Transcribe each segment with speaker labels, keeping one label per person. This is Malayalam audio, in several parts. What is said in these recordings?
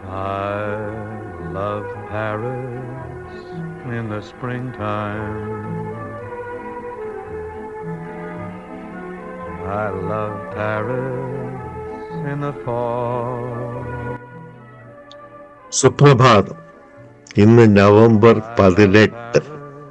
Speaker 1: I love Paris in the springtime. I love Paris in the fall.
Speaker 2: സുപ്രഭാതം ഇന്ന് നവംബർ പതിനെട്ട്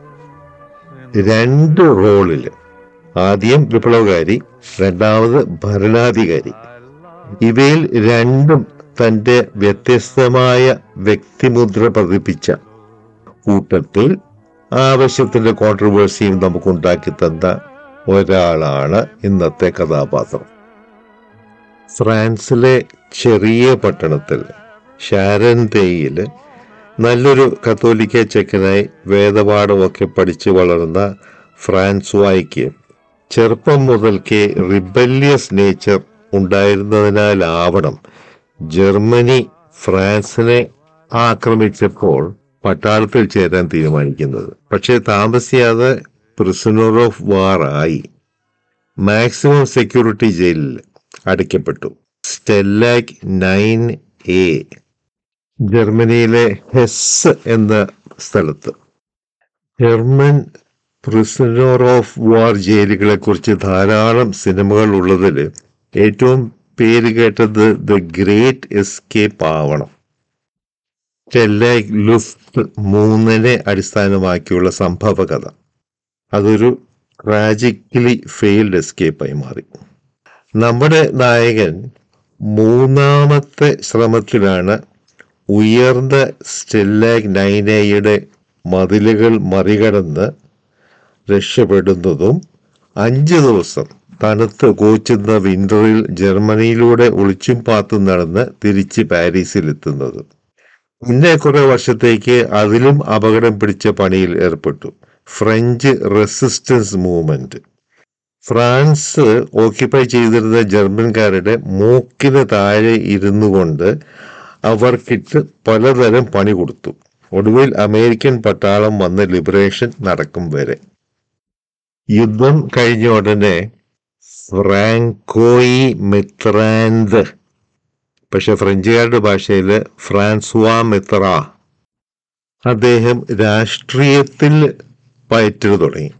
Speaker 2: രണ്ട് റോളില് ആദ്യം വിപ്ലവകാരി രണ്ടാമത് ഭരണാധികാരി ഇവയിൽ രണ്ടും തന്റെ വ്യത്യസ്തമായ വ്യക്തിമുദ്ര പതിപ്പിച്ച കൂട്ടത്തിൽ ആവശ്യത്തിന്റെ കോൺട്രവേഴ്സിയും നമുക്കുണ്ടാക്കി തന്ന ഒരാളാണ് ഇന്നത്തെ കഥാപാത്രം ഫ്രാൻസിലെ ചെറിയ പട്ടണത്തിൽ ഷാരൻതേയില് നല്ലൊരു കത്തോലിക്ക ചെക്കനായി വേദപാഠമൊക്കെ പഠിച്ചു വളർന്ന ഫ്രാൻസ്വായ്ക്ക് ചെറുപ്പം മുതൽക്കേ റിബല്യസ് നേച്ചർ ഉണ്ടായിരുന്നതിനാലാവണം ജർമ്മനി ഫ്രാൻസിനെ ആക്രമിച്ചപ്പോൾ പട്ടാളത്തിൽ ചേരാൻ തീരുമാനിക്കുന്നത് പക്ഷേ താമസിയാതെ പ്രിസണർ ഓഫ് വാർ ആയി മാക്സിമം സെക്യൂരിറ്റി ജയിലിൽ അടയ്ക്കപ്പെട്ടു സ്റ്റെല്ലാക് നയൻ എ ജർമ്മനിയിലെ ഹെസ് എന്ന സ്ഥലത്ത് ജർമ്മൻ പ്രിസണർ ഓഫ് വാർ ജയിലുകളെ കുറിച്ച് ധാരാളം സിനിമകൾ ഉള്ളതിൽ ഏറ്റവും പേര് കേട്ടത് ദ ഗ്രേറ്റ് എസ്കേപ്പ് ആവണം ടെല്ലാക് ലുഫ്റ്റ് മൂന്നിനെ അടിസ്ഥാനമാക്കിയുള്ള സംഭവ കഥ അതൊരു ട്രാജിക്കലി ഫെയിൽഡ് എസ്കേപ്പായി മാറി നമ്മുടെ നായകൻ മൂന്നാമത്തെ ശ്രമത്തിലാണ് ഉയർന്ന സ്റ്റെല്ലാക് നൈനയുടെ മതിലുകൾ മറികടന്ന് രക്ഷപ്പെടുന്നതും അഞ്ച് ദിവസം തണുത്ത് കോച്ചുന്ന വിന്ററിൽ ജർമ്മനിയിലൂടെ ഒളിച്ചും പാത്തും നടന്ന് തിരിച്ച് പാരീസിലെത്തുന്നത് പിന്നെ കുറെ വർഷത്തേക്ക് അതിലും അപകടം പിടിച്ച പണിയിൽ ഏർപ്പെട്ടു French resistance movement France occupy ചെയ്തിരുന്ന ജർമ്മൻകാരുടെ മൂക്കിന് താഴെ ഇരുന്നു കൊണ്ട് അവർക്കിട്ട് പലതരം പണി കൊടുത്തു ഒടുവിൽ അമേരിക്കൻ പട്ടാളം വന്ന് ലിബറേഷൻ നടക്കും വരെ യുദ്ധം കഴിഞ്ഞ ഉടനെ ഫ്രാങ്കോയി മിത്രാൻഡ് പക്ഷെ ഫ്രഞ്ചുകാരുടെ ഭാഷയിൽ ഫ്രാൻസ്വാ മിത്ര അദ്ദേഹം രാഷ്ട്രീയത്തിൽ പയറ്റൽ തുടങ്ങി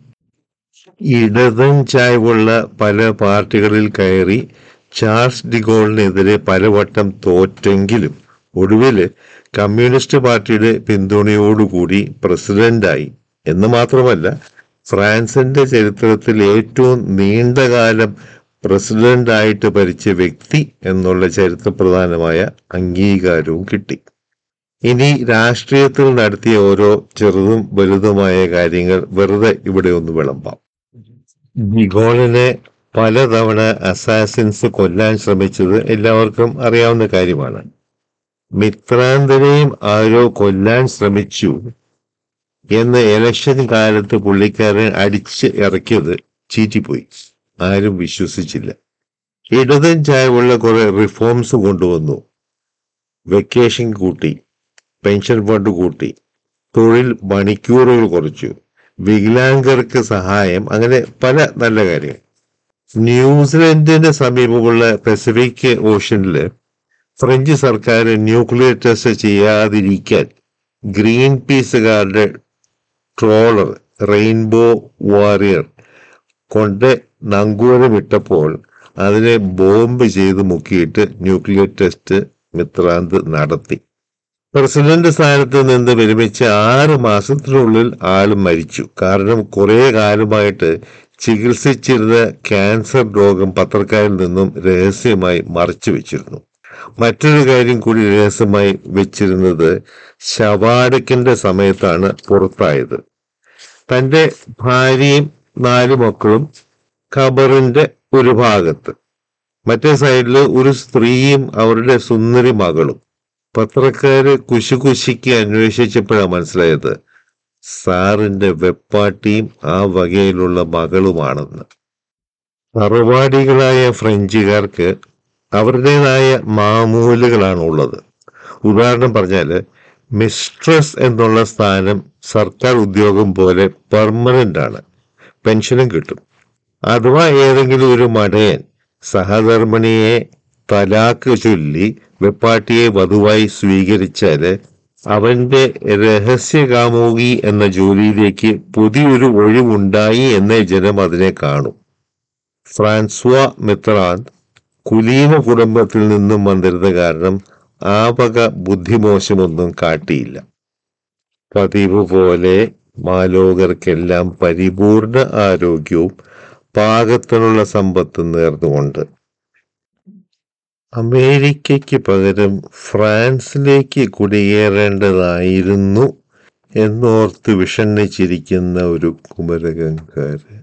Speaker 2: ഇടതൻ ചായ്വുള്ള പല പാർട്ടികളിൽ കയറി ചാൾസ് ഡിഗോളിനെതിരെ പലവട്ടം തോറ്റെങ്കിലും ഒടുവിൽ കമ്മ്യൂണിസ്റ്റ് പാർട്ടിയുടെ പിന്തുണയോടുകൂടി പ്രസിഡന്റായി എന്ന് മാത്രമല്ല ഫ്രാൻസിന്റെ ചരിത്രത്തിൽ ഏറ്റവും നീണ്ടകാലം പ്രസിഡന്റായിട്ട് ഭരിച്ച വ്യക്തി എന്നുള്ള ചരിത്രപ്രധാനമായ അംഗീകാരവും കിട്ടി ഇനി രാഷ്ട്രീയത്തിൽ നടത്തിയ ഓരോ ചെറുതും വലുതുമായ കാര്യങ്ങൾ വെറുതെ ഇവിടെ ഒന്ന് വിളമ്പാം നിഗോളിനെ പലതവണ അസാസിൻസ് കൊല്ലാൻ ശ്രമിച്ചത് എല്ലാവർക്കും അറിയാവുന്ന കാര്യമാണ് മിത്രാന്തരെയും ആരോ കൊല്ലാൻ ശ്രമിച്ചു എന്ന് ഇലക്ഷൻ കാലത്ത് പുള്ളിക്കാരൻ അടിച്ച് ഇറക്കിയത് ചീറ്റിപ്പോയി ആരും വിശ്വസിച്ചില്ല ഇടതൻ ചായവുള്ള കുറെ റിഫോംസ് കൊണ്ടുവന്നു വെക്കേഷൻ കൂട്ടി പെൻഷൻ ഫണ്ട് കൂട്ടി തൊഴിൽ മണിക്കൂറുകൾ കുറച്ചു വികലാംഗർക്ക് സഹായം അങ്ങനെ പല നല്ല കാര്യങ്ങൾ ന്യൂസിലൻഡിന് സമീപമുള്ള പസഫിക് ഓഷ്യനിൽ ഫ്രഞ്ച് സർക്കാർ ന്യൂക്ലിയർ ടെസ്റ്റ് ചെയ്യാതിരിക്കാൻ ഗ്രീൻ പീസുകാരുടെ ട്രോളർ റെയിൻബോ വാറിയർ കൊണ്ട് നങ്കൂരമിട്ടപ്പോൾ അതിനെ ബോംബ് ചെയ്ത് മുക്കിയിട്ട് ന്യൂക്ലിയർ ടെസ്റ്റ് മിത്രാന്ത് നടത്തി പ്രസിഡന്റ് സ്ഥാനത്ത് നിന്ന് വിരമിച്ച ആറ് മാസത്തിനുള്ളിൽ ആള് മരിച്ചു കാരണം കുറെ കാലമായിട്ട് ചികിത്സിച്ചിരുന്ന ക്യാൻസർ രോഗം പത്രക്കാരിൽ നിന്നും രഹസ്യമായി മറച്ചു വെച്ചിരുന്നു മറ്റൊരു കാര്യം കൂടി രഹസ്യമായി വെച്ചിരുന്നത് ശവാടക്കിന്റെ സമയത്താണ് പുറത്തായത് തന്റെ ഭാര്യയും നാല് മക്കളും ഖബറിന്റെ ഒരു ഭാഗത്ത് മറ്റേ സൈഡിൽ ഒരു സ്ത്രീയും അവരുടെ സുന്ദരി മകളും പത്രക്കാര് കുശികുശിക്ക് അന്വേഷിച്ചപ്പോഴാണ് മനസ്സിലായത് സാറിന്റെ വെപ്പാട്ടിയും ആ വകയിലുള്ള മകളുമാണെന്ന് തറവാടികളായ ഫ്രഞ്ചുകാർക്ക് അവരുടേതായ മാമൂലുകളാണ് ഉള്ളത് ഉദാഹരണം പറഞ്ഞാല് മിസ്ട്രസ് എന്നുള്ള സ്ഥാനം സർക്കാർ ഉദ്യോഗം പോലെ പെർമനന്റ് ആണ് പെൻഷനും കിട്ടും അഥവാ ഏതെങ്കിലും ഒരു മടയൻ സഹധർമ്മിണിയെ തലാക്ക് ചൊല്ലി വെപ്പാട്ടിയെ വധുവായി സ്വീകരിച്ചാല് അവന്റെ രഹസ്യകാമോഗി എന്ന ജോലിയിലേക്ക് പുതിയൊരു ഒഴിവുണ്ടായി എന്നേ ജനം അതിനെ കാണും ഫ്രാൻസ്വ മിത്രാന്ത് കുലീന കുടുംബത്തിൽ നിന്നും വന്നിരുന്ന കാരണം ആ വക ബുദ്ധിമോശമൊന്നും കാട്ടിയില്ല പതിവ് പോലെ മാലോകർക്കെല്ലാം പരിപൂർണ ആരോഗ്യവും പാകത്തിനുള്ള സമ്പത്തും നേർന്നുകൊണ്ട് അമേരിക്കയ്ക്ക് പകരം ഫ്രാൻസിലേക്ക് കുടിയേറേണ്ടതായിരുന്നു എന്നോർത്ത് വിഷണ്ണിച്ചിരിക്കുന്ന ഒരു കുമരകങ്കാരൻ